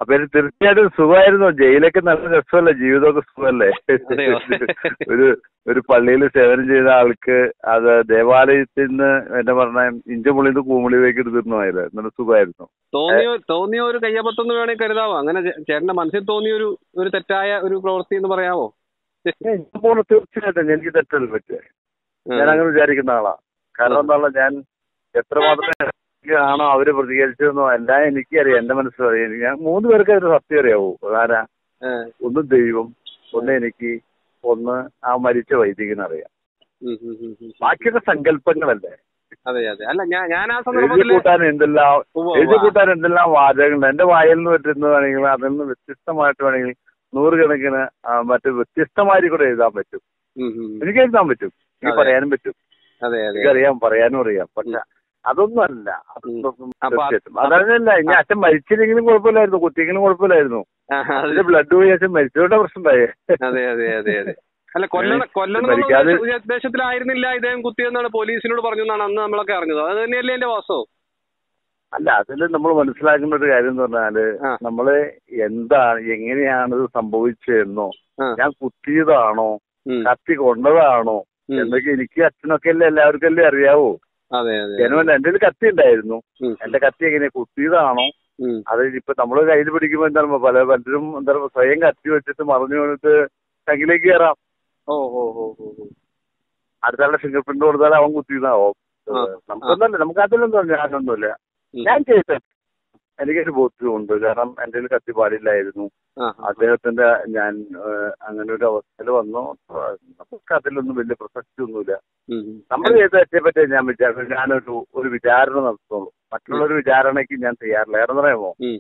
അപ്പൊ ഇത് തീർച്ചയായിട്ടും സുഖമായിരുന്നു ജയിലൊക്കെ നല്ല രസമല്ലേ ജീവിതമൊക്കെ സുഖമല്ലേ അതെയോ? ഒരു ഒരു പള്ളിയിൽ സേവനം ചെയ്ത ആൾക്ക് അത് ദേവാലയത്തിൽ നിന്ന് എന്താ പറഞ്ഞ ഇഞ്ചമുള്ളിന്ന് കൂമുളിലേക്ക് എടുത്തിരുന്നതായത് നല്ല സുഖമായിരുന്നു തോന്നിയ തോന്നിയ ഒരു കയ്യബദ്ധം എന്ന് വേണമെങ്കിൽ കരുതാവോ അങ്ങനെ ചേ- ചേട്ടന്റെ മനസ്സിൽ തോന്നിയ ഒരു ഒരു തെറ്റായ ഒരു പ്രവൃത്തി എന്ന് പറയാവോ ഏയ് ഞാൻ പോണ തീർച്ചയായിട്ടും എനിക്ക് തെറ്റല്ല പറ്റുക ഞാൻ അങ്ങനെ വിചാരിക്കുന്ന ആളാ കാരണം എന്താ ഞാൻ എത്രമാത്രം ആണോ അവര് പ്രതികരിച്ചതെന്നോ എല്ലാം എനിക്കറിയാം എന്റെ മനസ്സിലറിയാം എനിക്ക് ഞാൻ മൂന്ന് പേർക്ക് അതിന് സത്യം അറിയാവൂ ആരാ ആ, ഒന്ന് ദൈവം ഒന്ന് എനിക്ക് ഒന്ന് ആ മരിച്ച വൈദികനറിയാം ഉം, ഉം, ഉം, ഉം. ബാക്കിയൊക്കെ സങ്കല്പങ്ങളല്ലേ അതെ അതെ അല്ല ഞാൻ ഞാൻ ആ എഴുതി സന്ദർഭത്തില് കൂട്ടാൻ എന്തെല്ലാം ഉവ്വ് എഴുതി ഉവ്വ്. കൂട്ടാൻ എന്തെല്ലാം വാചകങ്ങളുണ്ട് എന്റെ വായിൽ നിന്ന് പറ്റുന്നത് വേണമെങ്കിൽ അതിൽ നിന്ന് വ്യത്യസ്തമായിട്ട് വേണമെങ്കിൽ നൂറുകണക്കിന് ആ, മറ്റ് വ്യത്യസ്തമായി കൂടെ എഴുതാൻ പറ്റും ഉം, ഉം, ഉം. എനിക്ക് എഴുതാൻ പറ്റും എനിക്ക് അതെ. പറയാനും പറ്റും അതെ അതെ എനിക്കറിയാം പറയാനും അറിയാം പക്ഷെ അതൊന്നും അല്ല അതൊന്നും അപ്പൊ അത് തീർച്ചയായിട്ടും അതല്ല ഇനി അച്ഛൻ മരിച്ചില്ലെങ്കിലും കുഴപ്പമില്ലായിരുന്നു കുത്തിയെങ്കിലും കുഴപ്പമില്ലായിരുന്നു ആ, അതെ അതിന്റെ ബ്ലഡ് പോയി അച്ഛൻ മരിച്ചതുകൊണ്ട് പ്രശ്നമുണ്ടായേ അതെ അതെ അതെ അതെ അല്ല കൊല്ലണം കൊല്ലണം എന്നുള്ള മരിക്കാതെ- ഉദ്ദേശ- ഉദ്ദേശത്തിലായിരുന്നില്ല ഇദ്ദേഹം കുത്തിയെന്നാണ് പോലീസിനോട് പറഞ്ഞു എന്നാണ് അന്ന് നമ്മളൊക്കെ അറിഞ്ഞത് അത് തന്നെയല്ലേ എന്റെ വാസ്തവം അല്ല അതിൽ നമ്മൾ മനസ്സിലാക്കേണ്ട ഒരു കാര്യം എന്ന് പറഞ്ഞാല് ആ. നമ്മള് എന്താണ് എങ്ങനെയാണ് ഇത് സംഭവിച്ചതെന്നോ ആ. ഞാൻ കുത്തിയതാണോ ഉം, കത്തി കൊണ്ടതാണോ ഉം. എന്നൊക്കെ എനിക്ക് അച്ഛനൊക്കെ അല്ലേ എല്ലാവർക്കും അല്ലേ അറിയാവോ അതെ അതെ ജനമല്ല എന്റെ കയ്യിൽ കത്തി ഉണ്ടായിരുന്നു ഉം, എന്റെ കത്തി എങ്ങനെ കുത്തിയതാണോ ഉം. അത് ഇപ്പൊ നമ്മള് കയ്യിൽ പിടിക്കുമ്പോ എന്താണ് പല പലരും എന്താ പറയുക സ്വയം കത്തി വെച്ചിട്ട് മറിഞ്ഞു വീണിട്ട് ടങ്കിലേക്ക് കയറാം ഓ ഓ ഓ ഓ ഓ. അടുത്താളുടെ ഫിംഗർ പ്രിന്റ് കൊടുത്താൽ അവൻ കുത്തിയതാവും ആ. നമുക്കൊന്നല്ല നമുക്ക് അതിലൊന്നും ഞാനൊന്നുമില്ല ഉം. ഞാൻ ചെയ്ത എനിക്കൊരു ബോധ്യമുണ്ട് കാരണം എന്റെ കയ്യിൽ കത്തി പാടില്ലായിരുന്നു ആ, ആ. അദ്ദേഹത്തിന്റെ ഞാൻ ഏഹ്, അങ്ങനെ ഒരു അവസ്ഥയിൽ വന്നു ഏഹ്, നമുക്ക് അതിലൊന്നും വലിയ പ്രസക്തി ഒന്നുമില്ല ഉം, ഉം. നമ്മൾ ചെയ്ത തെറ്റെ പറ്റി ഞാൻ വിചാരിച്ചു ഞാനൊരു ഒരു വിചാരണ നടത്തുള്ളൂ മറ്റുള്ളൊരു വിചാരണയ്ക്ക് ഞാൻ തയ്യാറില്ല കാരണം പറയാമോ ഉം,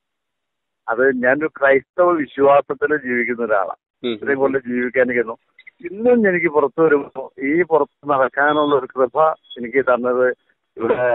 അത് ഞാനൊരു ക്രൈസ്തവ വിശ്വാസത്തിൽ ജീവിക്കുന്ന ഒരാളാണ് ഉം, ഇത്രയും കൊല്ലം ജീവിക്കാനിരിക്കുന്നു ഇന്നും എനിക്ക് പുറത്തു വരുമ്പോ ഈ പുറത്ത് നടക്കാനുള്ള ഒരു കൃപ എനിക്ക് തന്നത് ഇവിടെ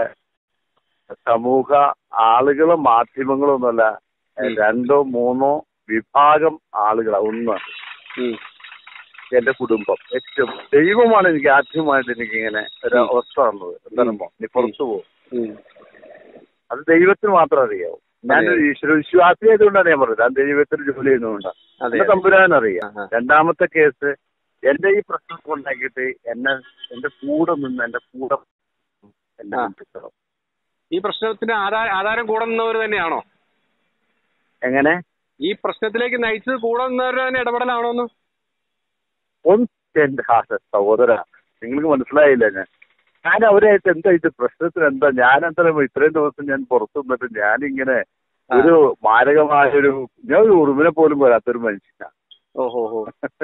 സമൂഹ ആളുകളും മാധ്യമങ്ങളും ഒന്നുമല്ല ഉം. രണ്ടോ മൂന്നോ വിഭാഗം ആളുകളാ ഒന്ന് ഉം. എന്റെ കുടുംബം ഏറ്റവും ദൈവമാണ് എനിക്ക് ആദ്യമായിട്ട് എനിക്ക് ഇങ്ങനെ ഒരു ഉം. അവസ്ഥ തന്നത് എന്താണോ നീ പുറത്തു പോകും ഉം. അത് ദൈവത്തിന് മാത്രം അറിയാവൂ ഞാനൊരു ഈശ്വര വിശ്വാസി ആയതുകൊണ്ടാണ് ഞാൻ പറഞ്ഞത് ഞാൻ ദൈവത്തിന് ജോലി ചെയ്യുന്നതുകൊണ്ടാണ് അതെ എന്റെ തമ്പുരാൻ അറിയാം ആ, ആ. രണ്ടാമത്തെ കേസ് എന്റെ ഈ പ്രശ്നം ഉണ്ടാക്കിയിട്ട് എന്നെ എന്റെ കൂടെ നിന്ന് എന്റെ കൂടെ എന്നെ ആ. രക്ഷിക്കണം. ഈ പ്രശ്നത്തിന് ആധാരം ആധാരം കൂടെ നിന്നവർ തന്നെയാണോ എങ്ങനെ ഈ പ്രശ്നത്തിലേക്ക് നയിച്ചത് കൂടെ നിന്നവരുടെ തന്നെ ഇടപെടലാണോ എന്ന് ഒന്ന് എന്റെ ആ സഹോദര നിങ്ങൾക്ക് മനസ്സിലായില്ല ഞാൻ ഞാൻ അവരായിട്ട് എന്താ ഇത് പ്രശ്നത്തിന് എന്താ ഞാൻ എന്താ ഇത്രയും ദിവസം ഞാൻ പുറത്തു നിന്നിട്ട് ഞാനിങ്ങനെ ആ. ഒരു മാരകമായ ഒരു ഞാൻ ഒരു ഉറുമിനെ പോലും വരാത്തൊരു മനുഷ്യനാണ് ഓഹോ ഹോ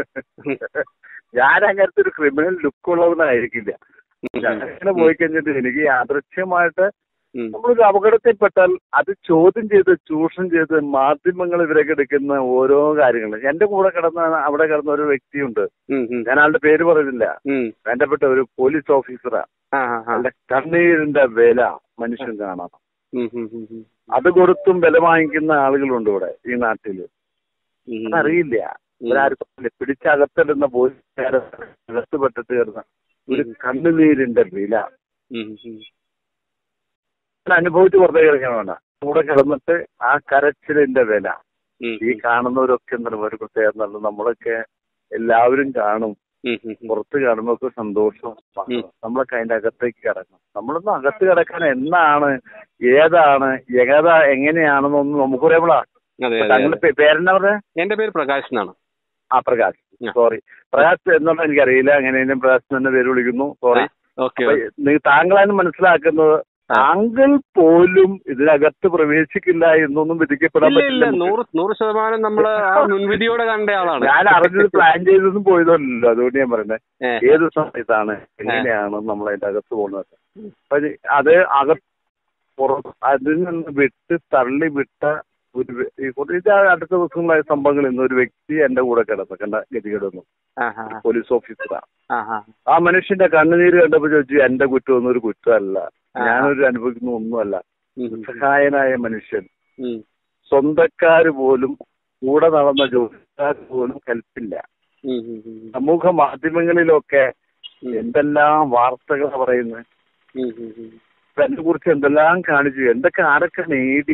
ഞാൻ അങ്ങനത്തെ ഒരു ക്രിമിനൽ ലുക്ക് ഉള്ളവനായിരിക്കില്ല ഞാൻ അങ്ങനെ പോയി കഴിഞ്ഞിട്ട് എനിക്ക് യാദൃശ്യമായിട്ട് ഉം. നമ്മളൊരു അപകടത്തിൽപ്പെട്ടാൽ അത് ചോദ്യം ചെയ്ത് ചൂഷണം ചെയ്ത് മാധ്യമങ്ങൾ ഇവരൊക്കെ എടുക്കുന്ന ഓരോ കാര്യങ്ങളും എന്റെ കൂടെ കിടന്ന അവിടെ കിടന്ന ഒരു വ്യക്തിയുണ്ട് ഉം, ഉം. ഞാൻ ആളുടെ പേര് പറയുന്നില്ല ഉം. വേണ്ടപ്പെട്ട ഒരു പോലീസ് ഓഫീസറാ ആ, ആ, ആ. അല്ല കണ്ണീരിന്റെ വില മനുഷ്യൻ കാണണം ഉം, ഉം, ഉം, ഉം. അത് കൊടുത്തും വില വാങ്ങിക്കുന്ന ആളുകളുണ്ട് ഇവിടെ ഈ നാട്ടില് ഉം. അതറിയില്ല ഇവരാരും പറയില്ല. പിടിച്ചകത്തിടുന്ന പോലീസുകാരെ അകത്തുപെട്ടിട്ട് കിടന്ന ഒരു ഉം. കണ്ണുനീരിന്റെ വില ഉം, ഉം. ഞാൻ അനുഭവിച്ച് പുറത്തേക്ക് ഇറങ്ങാൻ വേണ്ട കൂടെ കിടന്നിട്ട് ആ കരച്ചിലിന്റെ വില ഉം, ഈ കാണുന്നവരൊക്കെ എന്താണ് ഒരു പ്രത്യേകത എന്നുള്ളത് നമ്മളൊക്കെ എല്ലാവരും കാണും ഉം, ഉം, ഉം. പുറത്ത് കാണുമ്പോൾ ഒക്കെ സന്തോഷം ഉം. നമ്മളൊക്കെ അതിന്റെ അകത്തേക്ക് കിടക്കണം നമ്മളൊന്നും അകത്ത് കിടക്കാൻ എന്നാണ് ഏതാണ് ഏതാ എങ്ങനെയാണെന്നൊന്നും നമുക്കറിയാമോ അതെ അതെ, താങ്കളുടെ അതെ പേ- പേരെന്നാ പറഞ്ഞ എന്റെ പേര് പ്രകാശ് എന്നാണ് ആ പ്രകാശ് ആ. സോറി പ്രകാശ് എന്നുള്ള എനിക്കറിയില്ല അങ്ങനെ പ്രകാശ് തന്നെ പേര് വിളിക്കുന്നു സോറി ഓക്കെ അപ്പൊ നീ- താങ്കളാണ് മനസ്സിലാക്കുന്നത് താങ്കൾ പോലും ഇതിനകത്ത് പ്രവേശിക്കില്ല എന്നൊന്നും വിധിക്കപ്പെടാൻ ഇല്ല ഇല്ല പറ്റില്ല നൂറ് നൂറ് ശതമാനം നമ്മള് ആ മുൻവിധിയോടെ കണ്ട ആളാണ് ഞാൻ അറിഞ്ഞത് പ്ലാൻ ചെയ്തൊന്നും പോയതല്ലോ അതുകൊണ്ട് ഞാൻ പറയുന്നത് ഏ, ഏത് സമയത്താണ് എങ്ങനെയാണ് നമ്മൾ അതിന്റെ അകത്ത് പോകുന്നത് അപ്പൊ ഇത് അത് അക പുറത്ത് അതിൽ നിന്ന് വിട്ട് തള്ളി വിട്ട ഒരു വ്യ- ഈ കുറച്ച് അടുത്ത ദിവസങ്ങളായ സംഭവങ്ങൾ ഇന്ന് ഒരു വ്യക്തി എന്റെ കൂടെ കിടന്നു കണ്ട ഗതികേടൊന്നും ആ, ആ, ആ. പോലീസ് ഓഫീസറാണ് ആ, ആ. ആ മനുഷ്യന്റെ കണ്ണുനീര് കണ്ടപ്പോ ചോദിച്ചു എന്റെ കുറ്റമൊന്നും ഒരു കുറ്റമല്ല ആ. ഞാനൊരു അനുഭവിക്കുന്ന ഒന്നുമല്ല ഉം, ഉം, സഹായനായ മനുഷ്യൻ ഉം. സ്വന്തക്കാര് പോലും കൂടെ നടന്ന ജോലിക്കാർ പോലും കൽപ്പില്ല ഉം, ഉം, ഉം. സമൂഹ മാധ്യമങ്ങളിലൊക്കെ ഉം. എന്തെല്ലാം വാർത്തകൾ പറയുന്നത് ഉം, ഉം, ഉം. എന്നെ കുറിച്ച് എന്തെല്ലാം കാണിച്ചു എന്തൊക്കെ ആരൊക്കെ നേടി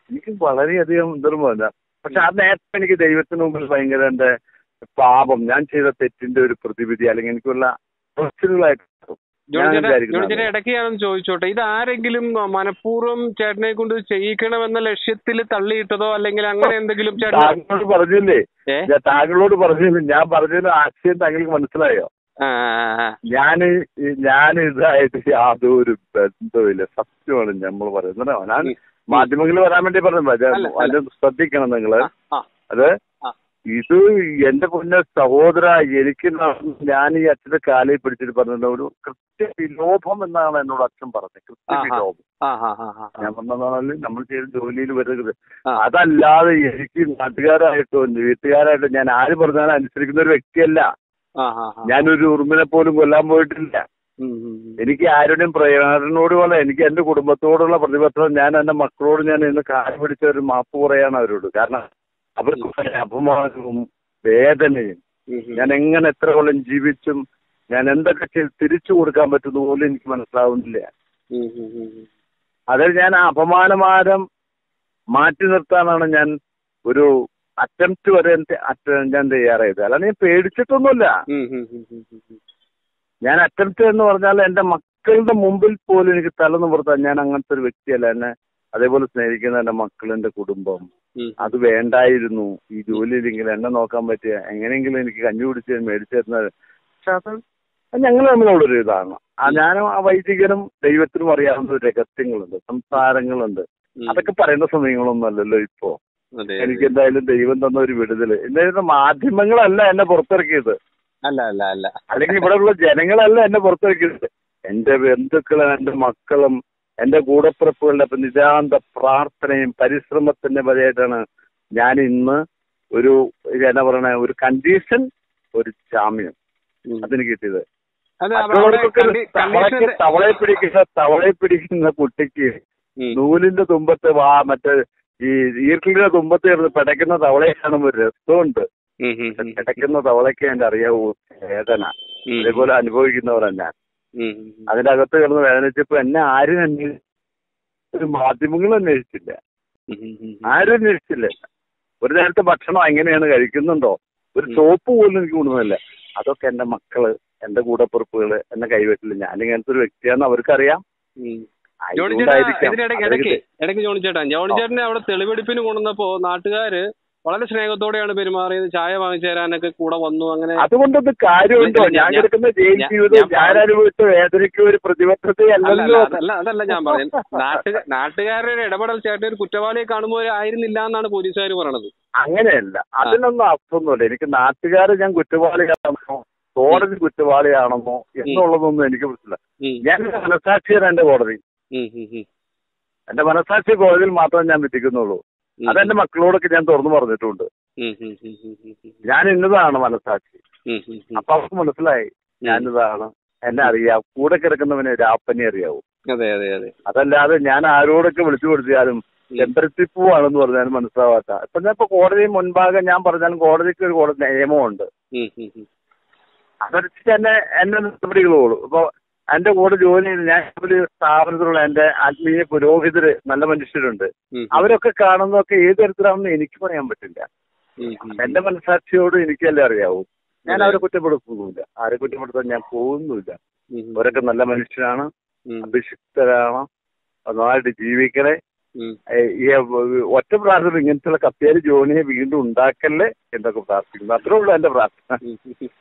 എനിക്ക് വളരെയധികം ധർമ്മമില്ല പക്ഷെ ആ നേരത്തെ എനിക്ക് ദൈവത്തിന് മുമ്പിൽ ഭയങ്കര എന്റെ പാപം ഞാൻ ചെയ്ത തെറ്റിന്റെ ഒരു പ്രതിവിധി അല്ലെങ്കിൽ എനിക്കുള്ള പ്രശ്നങ്ങളായിട്ട് ഞാൻ ജോണിച്ചേട്ടാ വിചാരിക്കുന്നത് ജോണിച്ചേട്ടാ ഇടയ്ക്ക് ഞാനൊന്ന് ചോദിച്ചോട്ടെ ഇത് ആരെങ്കിലും മനഃപൂർവ്വം ചേട്ടനെ കൊണ്ട് ചെയ്യിക്കണമെന്ന ലക്ഷ്യത്തിൽ തള്ളിയിട്ടതോ അല്ലെങ്കിൽ അങ്ങനെ എന്തെങ്കിലും ചേട്ടൻ താങ്കളോട് പറഞ്ഞില്ലേ ഏ ഞാൻ താങ്കളോട് പറഞ്ഞില്ലേ ഞാൻ പറഞ്ഞതിന് ആശയം താങ്കൾക്ക് മനസ്സിലായോ ആ ആ, ആ. ഞാൻ ഞാൻ ഇതായിട്ട് യാതൊരു ബന്ധവുമില്ല സത്യമാണ് നമ്മൾ പറയുന്നത് ഞാൻ ഉം. മാധ്യമങ്ങളിൽ വരാൻ വേണ്ടി പറഞ്ഞു അല്ല, അല്ല. അത് ശ്രദ്ധിക്കണം നിങ്ങള് ആ, ആ, അത് ആ. ഇത് എന്റെ പൊന്ന സഹോദര എനിക്ക് നടന്ന- ഞാൻ ഈ അച്ഛന്റെ കാലിൽ പിടിച്ചിട്ട് പറഞ്ഞത് ഒരു കൃത്യ വിലോപം എന്നാണ് എന്നോട് അച്ഛൻ പറഞ്ഞത് കൃത്യ ആഹാ. വിലോപം ആ, ആ, ആ, ആ, ഞാൻ പറഞ്ഞതാണ് നമ്മൾ ചെയ്ത ജോലിയിൽ വരരുത് ആ. അതല്ലാതെ എനിക്ക് നാട്ടുകാരായിട്ടോ വീട്ടുകാരായിട്ടോ ഞാൻ ആര് പറഞ്ഞാലും അനുസരിക്കുന്ന ഒരു വ്യക്തിയല്ല ആ, ആ, ആ. ഞാനൊരു ഉറുമിനെ പോലും കൊല്ലാൻ പോയിട്ടില്ല ഉം, ഉം, ഉം. എനിക്ക് ആരുടെയും പ്രയോജനോടുമല്ല എനിക്ക് എന്റെ കുടുംബത്തോടുള്ള പ്രതിബദ്ധത ഞാൻ എന്റെ മക്കളോട് ഞാൻ ഇന്ന് കാല് പിടിച്ച ഒരു മാപ്പ് പറയാണ് അവരോട് കാരണം അവർക്ക് വളരെ അപമാനവും വേദനയും ഉം, ഉം. ഞാൻ എങ്ങനെ എത്ര കൊല്ലം ജീവിച്ചും ഞാൻ എന്തൊക്കെ ചെയ്ത് തിരിച്ചു കൊടുക്കാൻ പറ്റുന്ന പോലും എനിക്ക് മനസ്സിലാവുന്നില്ല ഉം, ഉം, ഉം, ഉം. അതിൽ ഞാൻ ആ അപമാനമാരം മാറ്റി നിർത്താനാണ് ഞാൻ ഒരു അറ്റംപ്റ്റ് വരെ എന്റെ- അറ്റ- ഞാൻ തയ്യാറായത് അല്ലാതെ ഞാൻ പേടിച്ചിട്ടൊന്നുമില്ല ഉം, ഉം, ഉം, ഉം, ഉം, ഉം. ഞാൻ അറ്റംപ്റ്റ് എന്ന് പറഞ്ഞാൽ എന്റെ മക്കളുടെ മുമ്പിൽ പോലും എനിക്ക് തല നിവർത്താൻ ഞാൻ അങ്ങനത്തെ ഒരു വ്യക്തിയല്ല എന്നെ അതേപോലെ സ്നേഹിക്കുന്ന എന്റെ മക്കൾ എന്റെ കുടുംബം ഉം. അത് വേണ്ടായിരുന്നു ഈ ജോലിയിലെങ്കിൽ എന്നെ നോക്കാൻ പറ്റിയ എങ്ങനെയെങ്കിലും എനിക്ക് കഞ്ഞി കുടിച്ച് മേടിച്ചു തരുന്നത് പക്ഷെ അത് ഞങ്ങൾ തമ്മിലുള്ളൊരു ഇതാണ് ആ ഞാനും ആ വൈദികനും ദൈവത്തിനും അറിയാവുന്ന ഒരു രഹസ്യങ്ങളുണ്ട് സംസാരങ്ങളുണ്ട് ഉം. അതൊക്കെ പറയുന്ന സമയങ്ങളൊന്നും അല്ലല്ലോ ഇപ്പോ അതെ എനിക്ക് എന്തായാലും ദൈവം തന്ന ഒരു വിടുതല് എന്തായാലും മാധ്യമങ്ങളല്ല എന്നെ പുറത്തിറക്കിയത് അല്ല അല്ല അല്ല അല്ലെങ്കിൽ ഇവിടെയുള്ള ജനങ്ങളല്ല എന്നെ പുറത്തിറക്കിയത് എന്റെ ബന്ധുക്കളും എന്റെ മക്കളും എന്റെ കൂടപ്പിറപ്പുകളുടെ ഇപ്പൊ നിതാന്ത പ്രാർത്ഥനയും പരിശ്രമത്തിന്റെ വരെയായിട്ടാണ് ഞാൻ ഇന്ന് ഒരു എന്നാ പറയണ ഒരു കണ്ടീഷൻ ഒരു ജാമ്യം ഉം. അതിന് കിട്ടിയത് അതെ അവിടെ മറ്റുള്ളവർക്കൊക്കെ കണ്ടി- തവളയ്ക്ക് കണ്ടീഷന്റെ തവളയെ പിടിക്കുന്ന തവളയെ പിടിക്കുന്ന കുട്ടിക്ക് ഉം. നൂലിന്റെ തുമ്പത്ത് വാ മറ്റേ ഈ ഈർക്കിലിന്റെ തുമ്പത്ത് ചേർന്ന് പിടയ്ക്കുന്ന തവളയെ കാണുമ്പോൾ ഒരു രസമുണ്ട് ഉം, ഉം, ഉം. പിടയ്ക്കുന്ന തവളയ്ക്ക് എന്റെ അറിയാവൂ വേദന ഉം. അതേപോലെ അനുഭവിക്കുന്നവരാണ് ഞാൻ ഉം, ഉം, ഉം. അതിന്റെ അകത്ത് കിടന്ന് വേദനിച്ചപ്പോ എന്നെ ആരും അന്വേഷിച്ചു ഒരു മാധ്യമങ്ങളും അന്വേഷിച്ചില്ല ഉം, ഉം, ഉം. ആരും അന്വേഷിച്ചില്ല ഒരു നേരത്തെ ഭക്ഷണം എങ്ങനെയാണ് കഴിക്കുന്നുണ്ടോ ഒരു ഉം. സോപ്പ് പോലും എനിക്ക് കൊണ്ടുവന്നില്ല അതൊക്കെ എന്റെ മക്കള് എന്റെ കൂടപ്പിറപ്പുകള് എന്നെ കൈവറ്റില്ല ഞാൻ ഇങ്ങനത്തെ ഒരു വ്യക്തിയാണെന്ന് അവർക്കറിയാം ഉം. ജോണി ചേട്ടാ ആയതുകൊണ്ടായിരിക്കാം ഇതിനിടയ്ക്ക് ഇടയ്ക്ക് ഇടയ്ക്ക് ജോണി ചേട്ടാ ജോണി ചേട്ടനെ അവിടെ തെളിവെടുപ്പിന് കൊണ്ടുവന്നപ്പോ നാട്ടുകാര് വളരെ സ്നേഹത്തോടെയാണ് പെരുമാറിയത് ചായ വാങ്ങിച്ചു തരാനൊക്കെ കൂടെ വന്നു അങ്ങനെ അതുകൊണ്ടൊന്നും കാര്യമുണ്ടോ ഞാൻ- ഞാൻ ഞാൻ- കിടക്കുന്ന ജയിൽ ഞാൻ- ജീവിതം ഞാൻ ഞാൻ അനുഭവിച്ച വേദനയ്ക്ക് ഒരു അല്ല പ്രതിബദ്ധതയല്ലല്ലോ അല്ല, അതല്ല അതല്ല ഞാൻ പറയുന്നത് നാട്ടുകാർ നാട്ടുകാരുടെ ഇടപെടൽ ചേട്ടൻ ഒരു കുറ്റവാളിയെ കാണുമ്പോൾ ആയിരുന്നില്ല എന്നാണ് പോലീസുകാർ പറയണത് അങ്ങനെയല്ല അതിനൊന്നും അർത്ഥമൊന്നുമില്ല എനിക്ക് നാട്ടുകാരെ ഞാൻ കുറ്റവാളിയാണെന്നോ കോടതി കുറ്റവാളിയാണെന്നോ എന്നുള്ളതൊന്നും എനിക്ക് പ്രശ്നമില്ല ഉം, ഞാൻ മനസാക്ഷിയാണ് എന്റെ കോടതി ഉം, ഉം, ഉം, എന്റെ മനസാക്ഷി കോടതിയിൽ മാത്രമേ ഞാൻ വിധിക്കുന്നുള്ളൂ ഉം. അതെന്റെ മക്കളോടൊക്കെ ഞാൻ തുറന്നു പറഞ്ഞിട്ടുണ്ട് ഉം, ഉം, ഉം, ഉം, ഉം, ഉം, ഞാൻ ഇന്നതാണ് മനസാക്ഷി ഉം, ഉം, ഉം. അപ്പൊ അവർക്ക് മനസ്സിലായി ഞാനിതാണ് എന്നെ അറിയാം കൂടെ കിടക്കുന്നവനെ രാപ്പനെ അറിയാവൂ അതെ അതെ അതെ അതല്ലാതെ ഞാൻ ആരോടൊക്കെ വിളിച്ചു കൊടുത്താലും ഉം. ചെമ്പരത്തിപ്പൂവാണെന്ന് പറഞ്ഞാലും മനസ്സിലാവാത്ത ഇപ്പൊ ഞാൻ ഇപ്പൊ കോടതി മുൻപാകെ ഞാൻ പറഞ്ഞാലും കോടതിക്ക് ഒരു കോടതി നിയമമുണ്ട് ഉം, ഉം, ഉം. അതനുസരിച്ച് എന്നെ എന്നെ നടപടികളോളൂ ഇപ്പൊ എന്റെ കൂടെ ജോലി ചെയ്യുന്ന ഞാൻ ഒരു സ്ഥാപനത്തിലുള്ള എന്റെ ആത്മീയ പുരോഹിതര് നല്ല മനുഷ്യരുണ്ട് ഉം, അവരൊക്കെ കാണുന്നതൊക്കെ ഏത് തരത്തിലാണെന്ന് എനിക്ക് പറയാൻ പറ്റില്ല ഉം, ഉം. എന്റെ മനസാക്ഷിയോട് എനിക്കല്ലേ അറിയാവൂ ഞാൻ അതെ. അവരെ കുറ്റപ്പെടുത്തുന്നുമില്ല ആരെ കുറ്റപ്പെടുത്താൻ ഞാൻ പോകുന്നുമില്ല ഉം, ഉം. അവരൊക്കെ നല്ല മനുഷ്യരാണ് ഉം, അഭിഷിക്തരാണ് നന്നായിട്ട് ജീവിക്കണേ ഉം. ഏ- ഈ ഒറ്റ പ്രാർത്ഥന ഇങ്ങനത്തെ കത്തിയാരി ജോണിയെ വീണ്ടും ഉണ്ടാക്കല്ലേ എന്നൊക്കെ പ്രാർത്ഥിക്കുന്നു അത്രേ ഉള്ളൂ എന്റെ പ്രാർത്ഥന ഉം, ഉം.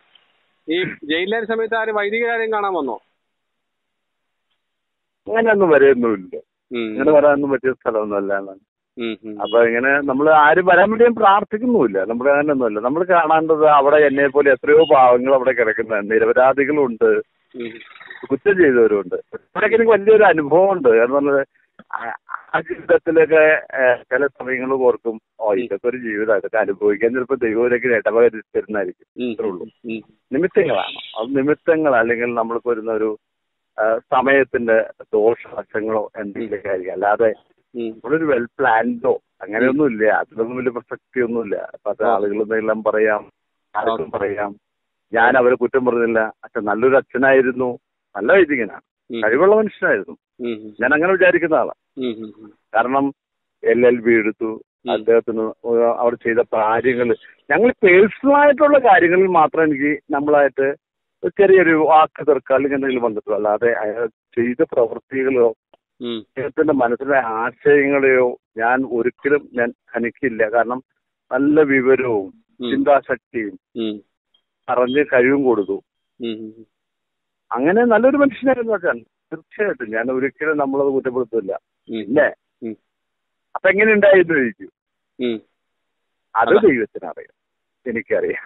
ഈ ജയിലിലെ സമയത്ത് ആര് വൈദികരാരെയും കാണാൻ വന്നോ അങ്ങനെയൊന്നും വരെയൊന്നുമില്ല ഉം, ഇങ്ങനെ വരാനൊന്നും പറ്റിയ സ്ഥലമൊന്നുമല്ല എന്നാണ്. ഉം, ഉം. അപ്പൊ ഇങ്ങനെ നമ്മൾ ആരും വരാൻ വേണ്ടി ഞാൻ പ്രാർത്ഥിക്കുന്നുമില്ല നമ്മൾ അങ്ങനെയൊന്നുമില്ല നമ്മൾ കാണേണ്ടത് അവിടെ എന്നെ പോലെ എത്രയോ പാവങ്ങൾ അവിടെ കിടക്കുന്ന നിരപരാധികളുണ്ട് ഉം. കുറ്റം ചെയ്തവരുണ്ട് അവിടെയൊക്കെ എനിക്ക് വലിയൊരു അനുഭവം ഉണ്ട് കാരണം പറഞ്ഞത് ആ- ആ ജീവിതത്തിലൊക്കെ ഏഹ്, ചില സമയങ്ങൾ ഓർക്കും ഓ ഇതൊക്കെ ഒരു ജീവിതം ഇതൊക്കെ അനുഭവിക്കാൻ ചിലപ്പോൾ ദൈവത്തിലേക്ക് ഇടപകരിച്ചിരുന്നായിരിക്കും ഉം, ഇത്രേ ഉള്ളൂ ഉം. നിമിത്തങ്ങളാണ് അത് നിമിത്തങ്ങൾ അല്ലെങ്കിൽ നമ്മൾക്ക് വരുന്ന ഒരു ആ, സമയത്തിന്റെ ദോഷവശങ്ങളോ എന്തെങ്കിലുമൊക്കെ ആയിരിക്കും അല്ലാതെ ഉം. നമ്മളൊരു വെൽ പ്ലാൻഡോ അങ്ങനെയൊന്നും ഇല്ല അതിലൊന്നും വലിയ പ്രസക്തി ഒന്നുമില്ല അപ്പൊ അത് ആ. ആളുകൾ എന്തെങ്കിലും പറയാം ആർക്കും പറയാം ഞാൻ അവരെ കുറ്റം പറഞ്ഞില്ല അച്ഛൻ നല്ലൊരു അച്ഛനായിരുന്നു നല്ല വൈദികനാണ് ഉം. കഴിവുള്ള മനുഷ്യനായിരുന്നു ഉം, ഉം. ഞാൻ അങ്ങനെ വിചാരിക്കുന്ന ആളാണ് ഉം, ഉം, ഉം. കാരണം എൽ എൽ ബി എടുത്തു അദ്ദേഹത്തിന് അവർ ചെയ്ത കാര്യങ്ങൾ ഞങ്ങൾ പേഴ്സണൽ ആയിട്ടുള്ള കാര്യങ്ങളിൽ മാത്രം എനിക്ക് നമ്മളായിട്ട് ഒരു ചെറിയൊരു വാക്ക് തീർക്കുക അല്ലെങ്കിൽ എന്തെങ്കിലും വന്നിട്ടുള്ളൂ അല്ലാതെ അയാൾ ചെയ്ത പ്രവൃത്തികളോ ഉം. അദ്ദേഹത്തിന്റെ മനസ്സിലെ ആശയങ്ങളെയോ ഞാൻ ഒരിക്കലും ഞാൻ ഹനിക്കില്ല കാരണം നല്ല വിവരവും ഉം. ചിന്താശക്തിയും ഉം. അറിഞ്ഞ് കഴിവും കൊടുത്തു ഉം. ഉം. അങ്ങനെ നല്ലൊരു മനുഷ്യനായിരുന്നു അച്ഛൻ തീർച്ചയായിട്ടും ഞാൻ ഒരിക്കലും നമ്മളത് കുറ്റപ്പെടുത്തില്ല ഉം. ഇല്ലേ ഉം. അപ്പൊ എങ്ങനെ ഉണ്ടായിരുന്നു ചോദിക്കും ഉം. അത് അല്ല. ദൈവത്തിനറിയാം എനിക്കറിയാം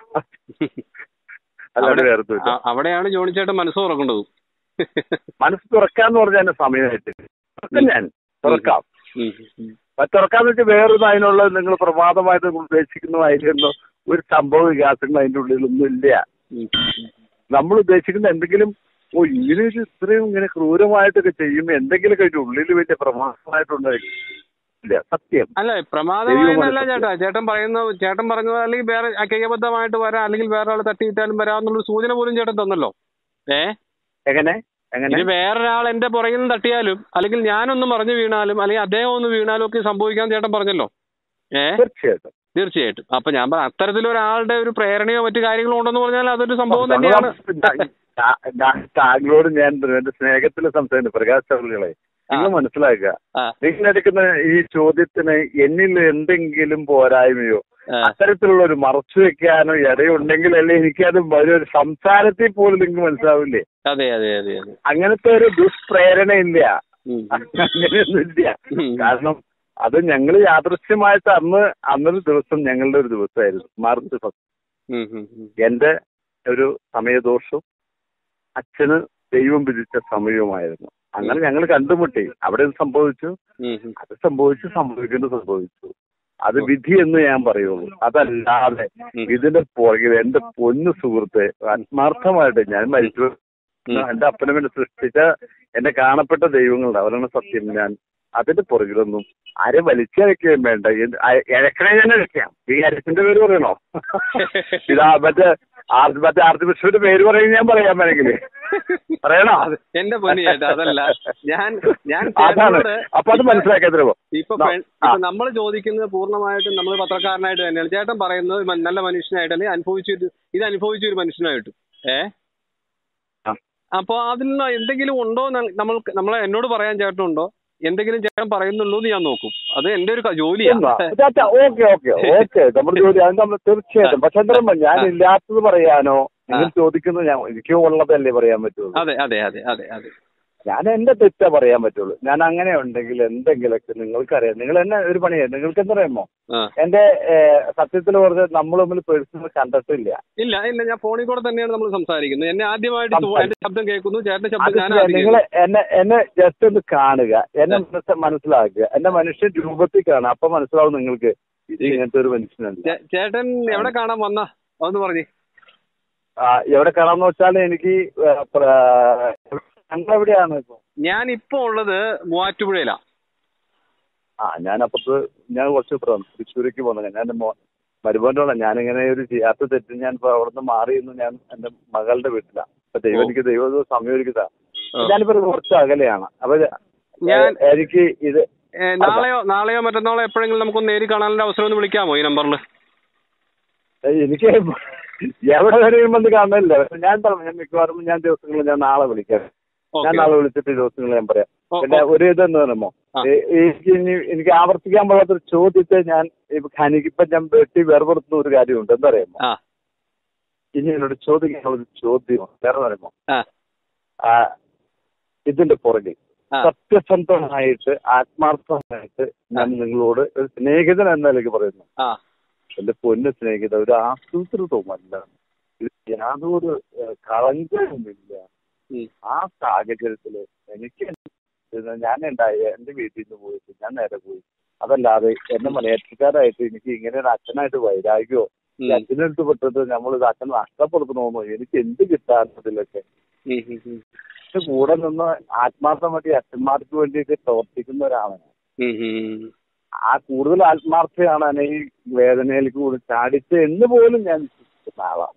അല്ലാതെ അവിടെ- വേറെ ഒന്നുമില്ല. അ- അവിടെയാണ് ജോണി ചേട്ടൻ മനസ്സ് തുറക്കേണ്ടത് മനസ്സ് തുറക്കാന്ന് പറഞ്ഞാൽ എന്റെ സമയമായിട്ട് തുറക്കാം ഞാൻ തുറക്കാം ഉം. ഉം. അപ്പൊ തുറക്കാന്ന് വെച്ചാൽ വേറൊരു അതിനുള്ള നിങ്ങൾ പ്രമാദമായിട്ട് നിങ്ങൾ ഉദ്ദേശിക്കുന്നതായിരുന്നു ഒരു സംഭവ വികാസങ്ങൾ അതിന്റെ ഉള്ളിലൊന്നും ഇല്ല ഉം. നമ്മൾ ഉദ്ദേശിക്കുന്ന എന്തെങ്കിലും ഓ ഇങ്ങനെ ഒരു ഇത്രയും ഇങ്ങനെ ക്രൂരമായിട്ടൊക്കെ ചെയ്യുമ്പോൾ എന്തെങ്കിലുമൊക്കെ അതിന്റെ ഉള്ളിൽ വലിയ പ്രമാദമായിട്ടുണ്ടായിരിക്കും ഇല്ല സത്യം അല്ല പ്രമാദമായെന്നല്ല ദൈവമാണ് ചേട്ടാ ചേട്ടൻ പറയുന്ന ചേട്ടൻ പറഞ്ഞത് അല്ലെങ്കിൽ വേറെ അക്കയ്യബദ്ധമായിട്ട് വരാം അല്ലെങ്കിൽ വേറെ ആൾ തട്ടിയിട്ടാലും വരാമെന്നുള്ള സൂചന പോലും ചേട്ടൻ തന്നല്ലോ ഏ എങ്ങനെ എങ്ങനെ ഇനി വേറൊരാൾ എന്റെ പുറകിൽ നിന്ന് തട്ടിയാലും അല്ലെങ്കിൽ ഞാനൊന്ന് മറിഞ്ഞു വീണാലും അല്ലെങ്കിൽ അദ്ദേഹം ഒന്ന് വീണാലും ഒക്കെ സംഭവിക്കാൻ ചേട്ടൻ പറഞ്ഞല്ലോ ഏ തീർച്ചയായിട്ടും തീർച്ചയായിട്ടും അപ്പൊ ഞാൻ പറ അത്തരത്തിലൊരാളുടെ ഒരു പ്രേരണയോ മറ്റു കാര്യങ്ങളോ ഉണ്ടെന്ന് പറഞ്ഞാൽ അതൊരു സംഭവം തന്നെയാണ് താങ്കളോട് ഞാൻ എന്റെ സ്നേഹത്തിൽ സംസാരിക്കുന്നു പ്രകാശ് ചൗധരികളെ നിങ്ങൾ മനസ്സിലാക്കുക ആ. നിങ്ങൾ എടുക്കുന്ന ഈ ചോദ്യത്തിന് എന്നിൽ എന്തെങ്കിലും പോരായ്മയോ ആ. അത്തരത്തിലുള്ള ഒരു മറച്ചു വെക്കാനോ ഇടയുണ്ടെങ്കിലല്ലേ എനിക്കത് ഒരു സംസാരത്തിൽ പോലും നിങ്ങൾക്ക് മനസ്സിലാവില്ലേ അതെ അതെ അതെ അതെ അങ്ങനത്തെ ഒരു ദുഷ്പ്രേരണ ഇല്ല ഉം. അങ്ങനെയൊന്നും ഇല്ല ഉം. കാരണം അത് ഞങ്ങൾ യാദൃശ്യമായിട്ട് അന്ന് അന്നൊരു ദിവസം ഞങ്ങളുടെ ഒരു ദിവസമായിരുന്നു മാർച്ച് ഫസ്റ്റ് ഉം, ഉം, ഉം. എന്റെ ഒരു സമയദോഷവും അച്ഛന് ദൈവം വിധിച്ച സമയവുമായിരുന്നു അങ്ങനെ ഞങ്ങൾ കണ്ടുമുട്ടി അവിടെ ഇത് സംഭവിച്ചു ഉം, ഉം. അത് സംഭവിച്ചു സംഭവിക്കുന്നത് സംഭവിച്ചു അത് വിധി എന്ന് ഞാൻ പറയുള്ളൂ അതല്ലാതെ ഉം. ഇതിന്റെ പുറകിൽ എന്റെ പൊന്നു സുഹൃത്തെ ആത്മാർത്ഥമായിട്ട് ഞാൻ മരിച്ചു ഉം. എന്റെ അപ്പനും എന്നെ സൃഷ്ടിച്ച എന്നെ കാണപ്പെട്ട ദൈവങ്ങളുണ്ട് അവരാണ് സത്യം ഞാൻ അതിന്റെ പുറകിലൊന്നും ആരെ വലിച്ചഴക്കുകയും വേണ്ട എന്ത് അയ- ഇഴക്കണേ ഞാൻ ഇഴക്കാം ഈ അരച്ചിന്റെ പേര് പറയണോ ഇതാ മറ്റേ ആർ മറ്റേ ആർച്ച് ബിഷപ്പിന്റെ പേര് പറയുന്നത് ഞാൻ പറയാൻ വേണമെങ്കിൽ പറയണോ അത് എന്റെ പൊന്നു ചേട്ടാ അതല്ല ഞാൻ ഞാൻ അതാണ് ചേട്ടനോട് അപ്പൊ അത് മനസ്സിലാക്കാൻ തരുമോ ഇപ്പൊ ന- ഫ്രണ്ട്- ആ. ഇപ്പൊ നമ്മൾ ചോദിക്കുന്നത് പൂർണ്ണമായിട്ടും നമ്മൾ പത്രക്കാരനായിട്ട് തന്നെയാണ് ചേട്ടൻ പറയുന്നത് മ- നല്ല മനുഷ്യനായിട്ട് അല്ലെങ്കിൽ അനുഭവിച്ചൊരു ഇത് അനുഭവിച്ച ഒരു മനുഷ്യനായിട്ടും ഏ ആ. അപ്പൊ അതിൽ നിന്ന് എന്തെങ്കിലും ഉണ്ടോ എന്ന് നമ്മൾ നമ്മളെ എന്നോട് പറയാൻ ചേട്ടനുണ്ടോ എന്തെങ്കിലും ചേട്ടൻ പറയുന്നുള്ളൂ എന്ന് ഞാൻ നോക്കും അത് എന്റെ ഒരു ക- ജോലിയാണ് ഓക്കെ ഓക്കെ ഓക്കെ നമ്മുടെ ജോലി അത് നമ്മൾ തീർച്ചയായിട്ടും പക്ഷെ എന്താ പറയുക, ഞാൻ ഇല്ലാത്തത് പറയാനോ നിങ്ങൾ ചോദിക്കുന്നത് ഞാൻ എനിക്ക് ഉള്ളതല്ലേ പറയാൻ പറ്റുള്ളൂ അതെ അതെ അതെ അതെ അതെ ഞാൻ എന്റെ തെറ്റാ പറയാൻ പറ്റുള്ളൂ ഞാൻ അങ്ങനെ ഉണ്ടെങ്കിൽ എന്തെങ്കിലുമൊക്കെ നിങ്ങൾക്കറിയാം നിങ്ങൾ എന്നെ ഒരു പണിയാ നിങ്ങൾക്ക് എന്തറിയാമോ ആ. എന്റെ സത്യത്തിൽ പറഞ്ഞ നമ്മൾ തമ്മിൽ പേഴ്സണൽ കണ്ടിട്ടില്ല ഇല്ല ഇല്ല ഞാൻ ഫോണിൽ കൂടെ തന്നെയാണ് നമ്മൾ സംസാരിക്കുന്നത് എന്നെ ആദ്യമായിട്ട് സു- സംസാരി- എന്റെ ശബ്ദം കേൾക്കുന്നു ചേട്ടന്റെ അത് ശബ്ദം ഞാൻ ശരിയാ. ആദ്യം നിങ്ങൾ എന്നെ എന്നെ ജസ്റ്റ് ഒന്ന് കാണുക എന്നെ മനസ്സ് മനസ്സിലാക്കുക എന്റെ മനുഷ്യ രൂപത്തിൽ കാണുക അപ്പൊ മനസ്സിലാവും നിങ്ങൾക്ക് ഇത് ഇങ്ങനത്തെ ഒരു മനുഷ്യനല്ല ചേ- ചേട്ടൻ എവിടെ കാണാൻ വന്ന അതൊന്ന് പറഞ്ഞേ ആ, എവിടെ കാണാന്ന് വെച്ചാൽ എനിക്ക് ഞങ്ങൾ എവിടെയാണ് ഇപ്പൊ ഞാൻ ഇപ്പൊ ഉള്ളത് മൂവാറ്റുപുഴയിലാ ആ ഞാൻ അപ്പുറത്ത് ഞാൻ കുറച്ച് പ്ര- തൃശ്ശൂരേക്ക് പോകുന്നത് ഞാൻ എൻ്റെ മോ മരുമോൻ്റെ ഞാനിങ്ങനെ ഒരു ചെയ്യാത്ത തെറ്റ് ഞാൻ ഇപ്പൊ അവിടുന്ന് മാറി നിന്ന് ഞാൻ എൻ്റെ മകളുടെ വീട്ടിലാണ് അപ്പൊ ദൈവം ഓ. എനിക്ക് ദൈവം ഒരു സമയം ഒരുക്കിതാ ആ. ഞാനിപ്പോ കുറച്ച് അകലെയാണ് അപ്പൊ ഞാൻ- ഏ, എനിക്ക് ഇത് ഏ, നാളെയോ നാളെയോ മറ്റന്നാളോ എപ്പോഴെങ്കിലും നമുക്കൊന്ന് നേരി കാണാനുള്ള അവസരം ഒന്ന് വിളിക്കാമോ ഈ നമ്പറിൽ എനിക്ക് എവിടെ വരെയും വന്ന് കാണുന്നില്ല പക്ഷെ ഞാൻ പറഞ്ഞു ഞാൻ മിക്കവാറും ഞാൻ ദിവസങ്ങളിൽ ഞാൻ നാളെ വിളിക്കാം ഞാൻ നാളെ വിളിച്ചിട്ട് ഈ ദിവസങ്ങൾ ഞാൻ പറയാം ഓ, പിന്നെ ഓ. ഒരു ഇതെന്ന് പറയുമ്പോ ആ. ഏ- എനിക്ക് ഇനി എനിക്ക് ആവർത്തിക്കാൻ പാടാത്തൊരു ചോദ്യത്തെ ഞാൻ ഇപ്പൊ എനിക്കിപ്പോ ഞാൻ വെട്ടി വേർപെടുത്തുന്ന ഒരു കാര്യമുണ്ട് എന്താ പറയുമ്പോ ആ ഇനി എന്നോട് ചോദിക്കാനുള്ള ഒരു ചോദ്യം വേറെ പറയുമ്പോ ആ ആ, ഇതിന്റെ പുറകിൽ ആ. സത്യസന്ധമായിട്ട് ആത്മാർത്ഥമായിട്ട് ഞാൻ നിങ്ങളോട് ഒരു സ്നേഹിതൻ എന്ന നിലയ്ക്ക് പറയുന്നു ആ എന്റെ പൊന്ന് സ്നേഹിത ഒരു ആസൂത്രിതവുമല്ല ഇത് യാതൊരു ഏഹ്, കളങ്കവുമില്ല ഉം. ആ സാഹചര്യത്തില് എനിക്ക് ഇത് ഞാൻ ഉണ്ടായ എന്റെ വീട്ടിൽ നിന്ന് പോയിട്ട് ഞാൻ നേരെ പോയി അതല്ലാതെ എന്നെ മലയാറ്റക്കാരായിട്ട് എനിക്ക് ഇങ്ങനെ ഒരു അച്ഛനായിട്ട് വൈരാഗ്യമോ ഈ ഉം. അച്ഛനെടുത്ത് പെട്ടത് നമ്മൾ ഇത് അച്ഛൻ നഷ്ടപ്പെടുത്തണമെന്നോ എനിക്ക് എന്ത് കിട്ടാത്തതിലൊക്കെ ഉം, ഉം, ഉം. ഇത് കൂടെ നിന്ന് ആത്മാർത്ഥമായിട്ട് ഈ അച്ഛന്മാർക്ക് വേണ്ടിയിട്ട് പ്രവർത്തിക്കുന്ന ഒരാളാണ് ഉം, ഉം. ആ കൂടുതൽ ആത്മാർത്ഥയാണ് എന്നെ ഈ വേദനയിലേക്ക് കൂടി ചാടിച്ച് എന്ന് പോലും ഞാൻ വിശ്വസിക്കുന്ന ആളാണ്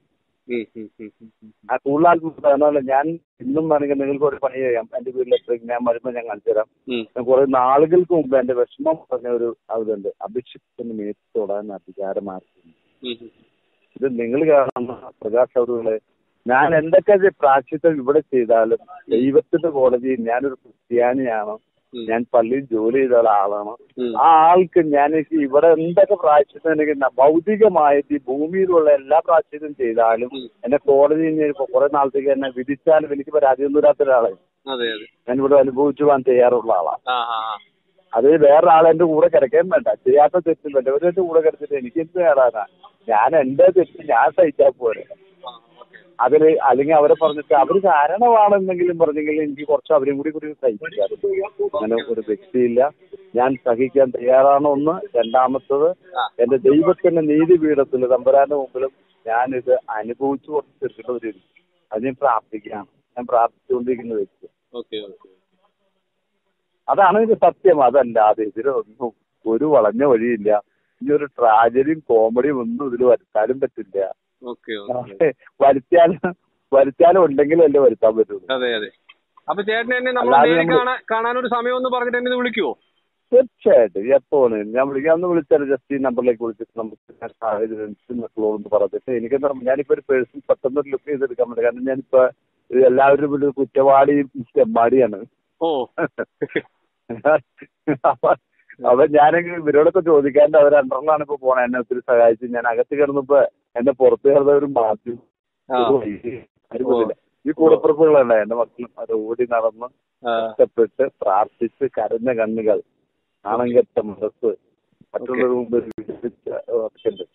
ഉം, ഉം, ഉം, ഉം, ഉം. ആ കൂടുതൽ ആത്മഹത്യ അതുപോലെ ഞാൻ ഇന്നും വേണമെങ്കിൽ നിങ്ങൾക്ക് ഒരു പണി ചെയ്യാം എന്റെ വീട്ടിലെപ്പോഴും ഞാൻ വരുമ്പോൾ ഞാൻ കാണിച്ചു തരാം ഉം. ഞാൻ കുറെ നാളുകൾക്ക് മുമ്പ് എന്റെ വിഷമം പറഞ്ഞ ഒരു ഇതുണ്ട് അഭിഷിക്തന് മേത്ത് തൊടാൻ അധികാരമാർക്കും ഉം, ഉം. ഇത് നിങ്ങൾ കാണുന്ന പ്രകാശ് അവറുകളെ ഞാൻ എന്തൊക്കെ പ്രാക്ഷിത്വം ഇവിടെ ചെയ്താലും ദൈവത്തിന്റെ കോടതിയിൽ ഞാനൊരു ക്രിസ്ത്യാനിയാണ് ഉം. ഞാൻ പള്ളിയിൽ ജോലി ചെയ്ത ഒരാളാണ് ഉം. ആ ആൾക്ക് ഞാൻ ഈ ഇവിടെ എന്തൊക്കെ പ്രായശ്ചിത്തം എനിക്ക് ന- ഭൗതികമായിട്ട് ഈ ഭൂമിയിലുള്ള എല്ലാ പ്രായശ്ചിത്തം ചെയ്താലും ഉം. എന്നെ കോടതിയിൽ നിന്ന് ഇപ്പൊ കുറെ നാളത്തേക്ക് എന്നെ വിധിച്ചാലും എനിക്ക് പരാതിയൊന്നും ഇല്ലാത്ത ഒരാളെ അതെ അതെ ഞാൻ ഇവിടെ അനുഭവിച്ചു പോകാൻ തയ്യാറുള്ള ആളാണ് ആ ആ ആ. അത് വേറെ ആളെ എന്റെ കൂടെ കിടക്കാൻ വേണ്ട ചെയ്യാത്ത തെറ്റ് വല്ലവരുടെ കൂടെ കിടച്ചിട്ട് എനിക്ക് എന്ത് നേടാനാ ഞാൻ എന്റെ തെറ്റ് ഞാൻ സഹിച്ചാൽ പോരെ ആ, ഓക്കേ. അതില് അല്ലെങ്കിൽ അവരെ പറഞ്ഞിട്ട് അവര് കാരണമാണെന്നെങ്കിലും പറഞ്ഞെങ്കിലും എനിക്ക് കുറച്ച് അവരും കൂടി കൂടി സഹിക്കാറ് അങ്ങനെ ഒരു വ്യക്തിയില്ല ഞാൻ സഹിക്കാൻ തയ്യാറാണ് ഒന്ന് രണ്ടാമത്തത് ആ. എന്റെ ദൈവത്തിന്റെ നീതിപീഠത്തിൽ തമ്പുരാന്റെ മുമ്പിലും ഞാനിത് അനുഭവിച്ചു കൊണ്ട് തീർക്കേണ്ട ഒരു രീതി. അത് ഞാൻ പ്രാർത്ഥിക്കുകയാണ് ഞാൻ പ്രാർത്ഥിച്ചുകൊണ്ടിരിക്കുന്ന വ്യക്തി ഓക്കെ ഓക്കെ അതാണ് ഇത് സത്യം അതല്ലാതെ ഇതിലൊന്നും ഒരു വളഞ്ഞ വഴിയില്ല ഇനി ഒരു ട്രാജഡിയും കോമഡിയും ഒന്നും ഇതിൽ വരുത്താനും പറ്റില്ല ഓക്കെ ഓക്കെ വരുത്തിയാലും വരുത്തിയാലും ഉണ്ടെങ്കിലല്ലേ വരുത്താൻ പറ്റുള്ളൂ അതെ അതെ അപ്പൊ ചേട്ടൻ എന്നെ നമ്മൾ അല്ലാതെ നേരിൽ നമ്മള് കാണാൻ കാണാനൊരു സമയം ഒന്ന് പറഞ്ഞിട്ട് എന്നെ ഒന്ന് വിളിക്കുവോ തീർച്ചയായിട്ടും എപ്പോഴും ഞാൻ വിളിക്കാം ഒന്ന് വിളിച്ചാൽ ജസ്റ്റ് ഈ നമ്പറിലേക്ക് വിളിച്ചിട്ട് നമുക്ക് ഞാൻ സാഹചര്യം എന്ന് പറഞ്ഞിട്ട് എനിക്കെന്താ ഞാനിപ്പോ ഒരു പേഴ്സൺ പെട്ടെന്ന് ഒരു ലുക്ക് ചെയ്തെടുക്കാൻ പറ്റില്ല കാരണം ഞാനിപ്പോ ഇത് എല്ലാവരും ഒരു കുറ്റവാളിയും ചെമ്മാടിയാണ് ഓ അപ്പൊ അപ്പൊ ഞാനെങ്കിൽ ഇവരോടൊക്കെ ചോദിക്കാണ്ട് അവർ അണ്ടറിലാണ് ഇപ്പൊ പോണേ എന്നെ ഒത്തിരി സഹായിച്ചു ഞാൻ അകത്ത് കിടന്നപ്പോ എന്നെ പുറത്ത് കിടന്നവരും മാറ്റി ആ ഒരു വഴി ആരും വിടില്ല. ഈ കൂടപ്പുറപ്പുകളല്ലേ എന്റെ മക്കളും അത് ഓടി നടന്ന് ആ, കഷ്ടപ്പെട്ട് പ്രാർത്ഥിച്ച് കരഞ്ഞ കണ്ണുകൾ ആണങ്കറ്റ മനസ്സ് മറ്റുള്ളവരുടെ മുമ്പിൽ വിളിച്ച ഒക്കെ ഉണ്ട്